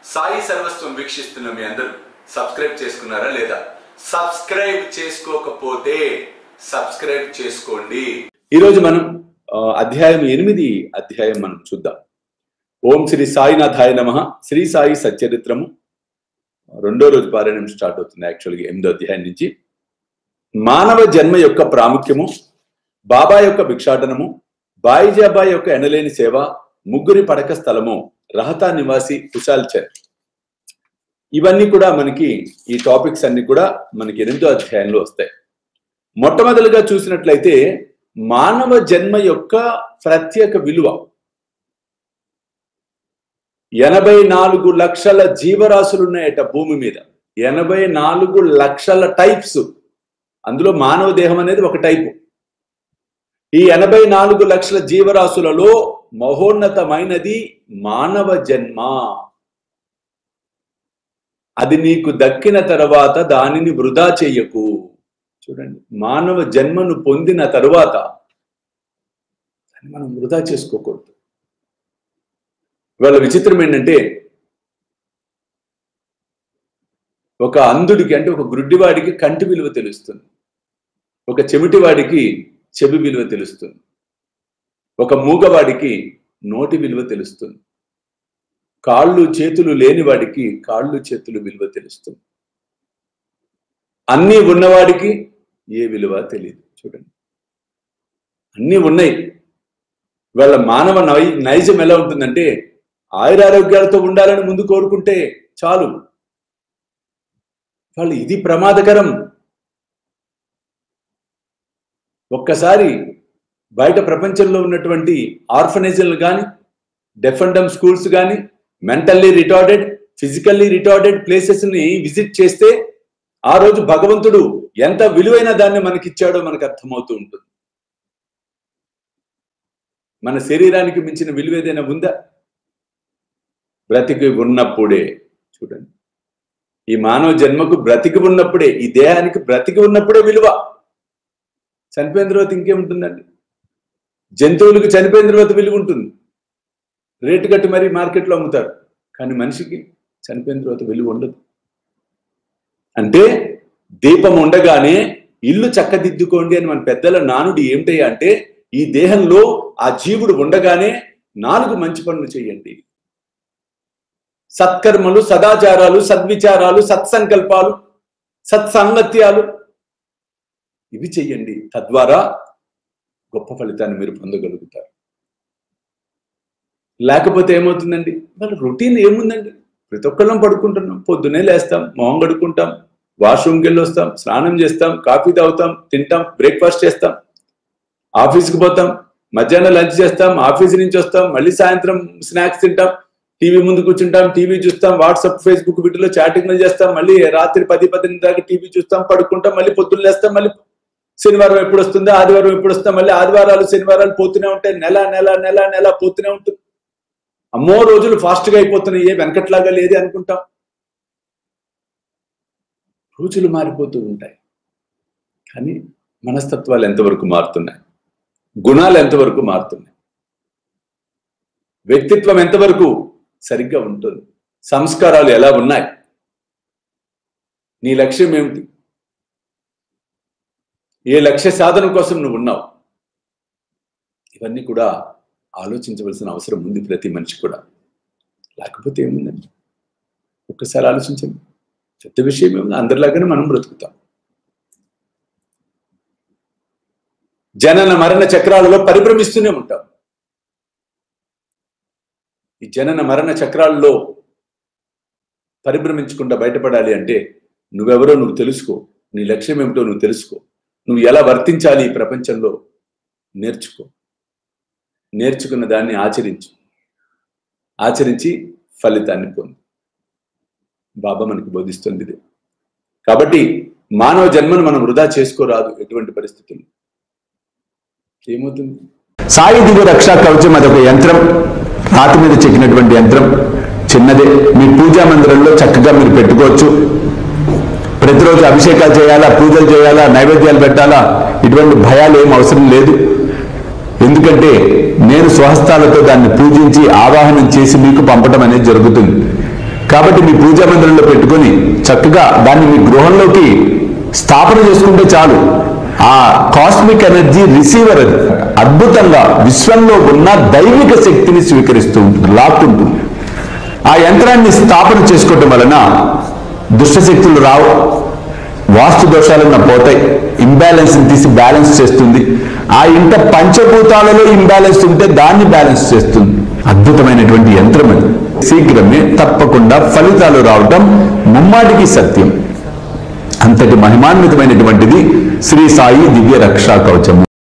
సాయి సర్వస్వం వీక్షిస్తున్న మీ అందరూ సబ్స్క్రైబ్ చేసుకున్నారా లేదా సబ్స్క్రైబ్ చేసుకోకపోతే సబ్స్క్రైబ్ చేసుకోండి ఈరోజు మనం ఆ, అధ్యాయం ఎనిమిది అధ్యాయం మనం చూద్దాం ఓం శ్రీ సాయినాథాయ నమ శ్రీ సాయి సచ్చరిత్రము రెండో రోజు పారాయణం స్టార్ట్ అవుతుంది యాక్చువల్గా ఎనిమిదో అధ్యాయం నుంచి మానవ జన్మ యొక్క ప్రాముఖ్యము బాబా యొక్క భిక్షాటనము బాయిజాబాయి యొక్క ఎనలేని సేవ ముగ్గురి పడక స్థలము రహతా నివాసి కుశాల్ చర్ ఇవన్నీ కూడా మనకి ఈ టాపిక్స్ అన్ని కూడా మనకి ఎనిమిదో అధ్యాయంలో వస్తాయి మొట్టమొదలుగా చూసినట్లయితే మానవ జన్మ యొక్క ప్రత్యేక విలువ ఎనభై నాలుగు లక్షల జీవరాశులు ఉన్నాయట భూమి మీద ఎనభై నాలుగు లక్షల టైప్స్ అందులో మానవ దేహం అనేది ఒక టైపు ఈ ఎనభై నాలుగు లక్షల జీవరాశులలో మహోన్నతమైనది మానవ జన్మ అది నీకు దక్కిన తర్వాత దానిని వృధా చెయ్యకు చూడండి మానవ జన్మను పొందిన తరువాత దాన్ని మనం వృధా చేసుకోకూడదు ఇవాళ విచిత్రం ఏంటంటే ఒక అంధుడికి అంటే ఒక గుడ్డివాడికి కంటి విలువ తెలుస్తుంది ఒక చెవిటివాడికి చెవి విలువ తెలుస్తుంది ఒక మూగవాడికి నోటి విలువ తెలుస్తుంది కాళ్ళు చేతులు లేని వాడికి కాళ్ళు చేతులు విలువ తెలుస్తుంది అన్నీ ఉన్నవాడికి ఏ విలువ తెలియదు చూడండి అన్నీ ఉన్నాయి వాళ్ళ మానవ నై నైజం ఎలా ఉంటుందంటే ఆయురారోగ్యాలతో ఉండాలని ముందు కోరుకుంటే చాలు వాళ్ళు ఇది ప్రమాదకరం ఒక్కసారి బయట ప్రపంచంలో ఉన్నటువంటి ఆర్ఫనైజర్లు కానీ డెఫ్ అండ్ డమ్ స్కూల్స్ కానీ mentally retarded physically retarded places ని విజిట్ చేస్తే ఆ రోజు భగవంతుడు ఎంత విలువైన దాన్ని మనకిచ్చాడో మనకు అర్థమవుతూ ఉంటుంది మన శరీరానికి మించిన విలువ ఏదైనా ఉందా బ్రతికి ఉన్నప్పుడే చూడండి ఈ మానవ జన్మకు బ్రతికి ఉన్నప్పుడే ఈ దేహానికి బ్రతికి ఉన్నప్పుడే విలువ చనిపోయిన తర్వాత ఇంకేముంటుందండి జంతువులకు చనిపోయిన తర్వాత విలువ ఉంటుంది రేటు కట్టి మరీ మార్కెట్లో అమ్ముతారు కానీ మనిషికి చనిపోయిన తర్వాత విలువ ఉండదు అంటే దీపం ఉండగానే ఇల్లు చక్కదిద్దుకోండి అని మన పెద్దల నానుడి ఏమిటయ్యా అంటే ఈ దేహంలో ఆ జీవుడు ఉండగానే నాలుగు మంచి పనులు చేయండి సత్కర్మలు సదాచారాలు సద్విచారాలు సత్సంకల్పాలు సత్సాంగత్యాలు ఇవి చెయ్యండి తద్వారా గొప్ప ఫలితాన్ని మీరు పొందగలుగుతారు లేకపోతే ఏమవుతుందండి వాళ్ళ రొటీన్ ఏముందండి ప్రతి ఒక్కళ్ళం పడుకుంటున్నాం పొద్దునే లేస్తాం మొహం కడుక్కుంటాం వాష్రూమ్కి వెళ్ళి వస్తాం స్నానం చేస్తాం కాఫీ తాగుతాం తింటాం బ్రేక్ఫాస్ట్ చేస్తాం ఆఫీస్కి పోతాం మధ్యాహ్నం లంచ్ చేస్తాం ఆఫీస్ నుంచి వస్తాం మళ్ళీ సాయంత్రం స్నాక్స్ తింటాం టీవీ ముందు కూర్చుంటాం టీవీ చూస్తాం వాట్సాప్ ఫేస్బుక్ వీటిలో చాటింగ్లు చేస్తాం మళ్ళీ రాత్రి పది పదిహేను దాకా టీవీ చూస్తాం పడుకుంటాం మళ్ళీ పొద్దున్న లేస్తాం మళ్ళీ శనివారం ఎప్పుడు వస్తుందో ఆదివారం ఎప్పుడు వస్తాం మళ్ళీ ఆదివారాలు శనివారాలు పోతూనే ఉంటాయి నెల నెల నెల నెల పోతూనే ఉంటుంది అమ్మో రోజులు ఫాస్ట్ గా అయిపోతున్నాయి ఏ వెనకట్లాగా లేదే అనుకుంటాం రోజులు మారిపోతూ ఉంటాయి కానీ మనస్తత్వాలు ఎంతవరకు మారుతున్నాయి గుణాలు ఎంతవరకు మారుతున్నాయి వ్యక్తిత్వం ఎంతవరకు సరిగ్గా ఉంటుంది సంస్కారాలు ఎలా ఉన్నాయి నీ లక్ష్యం ఏమిటి ఏ లక్ష్య సాధన కోసం నువ్వు ఉన్నావు ఇవన్నీ కూడా ఆలోచించవలసిన అవసరం ఉంది ప్రతి మనిషి కూడా లేకపోతే ఏముందండి ఒక్కసారి ఆలోచించండి పెద్ద విషయం ఏముంది అందరిలాగానే మనం బ్రతుకుతాం జనన మరణ చక్రాలలో పరిభ్రమిస్తూనే ఉంటాం ఈ జనన మరణ చక్రాల్లో పరిభ్రమించకుండా బయటపడాలి అంటే నువ్వెవరో నువ్వు తెలుసుకో నీ లక్ష్యం ఏమిటో నువ్వు తెలుసుకో నువ్వు ఎలా వర్తించాలి ఈ ప్రపంచంలో నేర్చుకో నేర్చుకున్న దాన్ని ఆచరించు ఆచరించి ఫలితాన్ని పొందు బాబా మనకి బోధిస్తుంది ఇది కాబట్టి మానవ జన్మను మనం వృధా చేసుకోరాదు ఎటువంటి పరిస్థితుల్లో ఏమవుతుంది సాయి దివ్య రక్షా కవచం అదొక యంత్రం రాతి మీద చెక్కినటువంటి యంత్రం చిన్నదే మీ పూజా మందిరంలో చక్కగా మీరు పెట్టుకోవచ్చు ప్రతిరోజు అభిషేకాలు చేయాలా పూజలు చేయాలా నైవేద్యాలు పెట్టాలా ఇటువంటి భయాలు ఏం అవసరం లేదు ఎందుకంటే నేను స్వహస్తాలతో దాన్ని పూజించి ఆవాహనం చేసి మీకు పంపడం అనేది జరుగుతుంది కాబట్టి మీ పూజా మందిరంలో పెట్టుకొని చక్కగా దాన్ని మీ గృహంలోకి స్థాపన చేసుకుంటే చాలు ఆ కాస్మిక్ ఎనర్జీ రిసీవర్ అది అద్భుతంగా విశ్వంలో ఉన్న దైవిక శక్తిని స్వీకరిస్తూ ఉంటుంది లాక్కుంటుంది ఆ యంత్రాన్ని స్థాపన చేసుకోవటం వలన దుష్టశక్తులు రావు వాస్తు దోషాలన్న పోతాయి ఇంబ్యాలెన్స్ తీసి బ్యాలెన్స్ చేస్తుంది ఆ ఇంట పంచభూతాలలో ఇంబ్యాలెన్స్ ఉంటే దాన్ని బ్యాలెన్స్ చేస్తుంది అద్భుతమైనటువంటి యంత్రం అది శీఘ్రమే తప్పకుండా ఫలితాలు రావటం ముమ్మాటికి సత్యం అంతటి మహిమాన్వితమైనటువంటిది శ్రీ సాయి దివ్య రక్షా కవచము